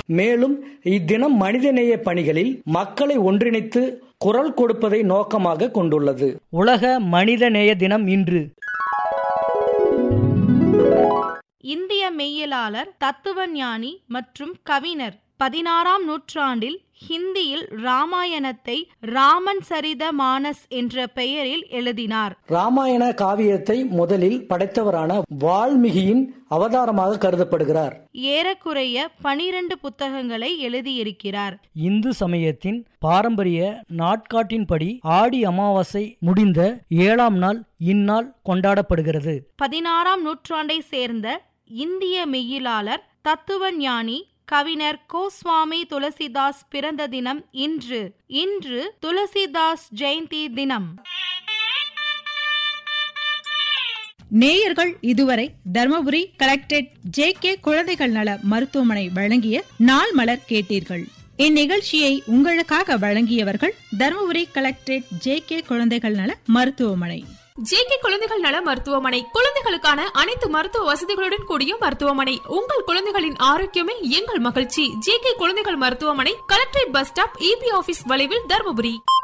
மேலும் இத்தினம் மனிதநேய பணிகளில் மக்களை ஒன்றிணைத்து குரல் கொடுப்பதை நோக்கமாக கொண்டுள்ளது உலக மனிதநேய தினம் இன்று இந்திய மெய்யியலாளர் தத்துவஞானி மற்றும் கவிஞர் பதினாறாம் நூற்றாண்டில் ஹிந்தியில் ராமாயணத்தை ராமன் சரித மானஸ் என்ற பெயரில் எழுதினார் ராமாயண காவியத்தை முதலில் படைத்தவரான வால்மீகியின் அவதாரமாக கருதப்படுகிறார் ஏறக்குறைய பனிரெண்டு புத்தகங்களை எழுதியிருக்கிறார் இந்து சமயத்தின் பாரம்பரிய நாட்காட்டின்படி ஆடி அமாவாசை முடிந்த ஏழாம் நாள் இந்நாள் கொண்டாடப்படுகிறது பதினாறாம் நூற்றாண்டை சேர்ந்த இந்திய மெய்யியலாளர் தத்துவ ஞானி கவிஞர் கோஸ்வாமி துளசிதாஸ் பிறந்த தினம் இன்று இன்று துளசிதாஸ் ஜெயந்தி தினம் நேயர்கள் இதுவரை தர்மபுரி கலெக்டரேட் ஜே கே குழந்தைகள் நல மருத்துவமனை வழங்கிய நாள் மலர் கேட்டீர்கள் இந்நிகழ்ச்சியை உங்களுக்காக வழங்கியவர்கள் தர்மபுரி கலெக்டரேட் ஜே கே குழந்தைகள் நல மருத்துவமனை ஜேகே குழந்தைகள் நல மருத்துவமனை குழந்தைகளுக்கான அனைத்து மருத்துவ வசதிகளுடன் கூடிய மருத்துவமனை உங்கள் குழந்தைகளின் ஆரோக்கியமே எங்கள் மகிழ்ச்சி ஜேகே குழந்தைகள் மருத்துவமனை collectorate bus stop EB office வளைவில் தருமபுரி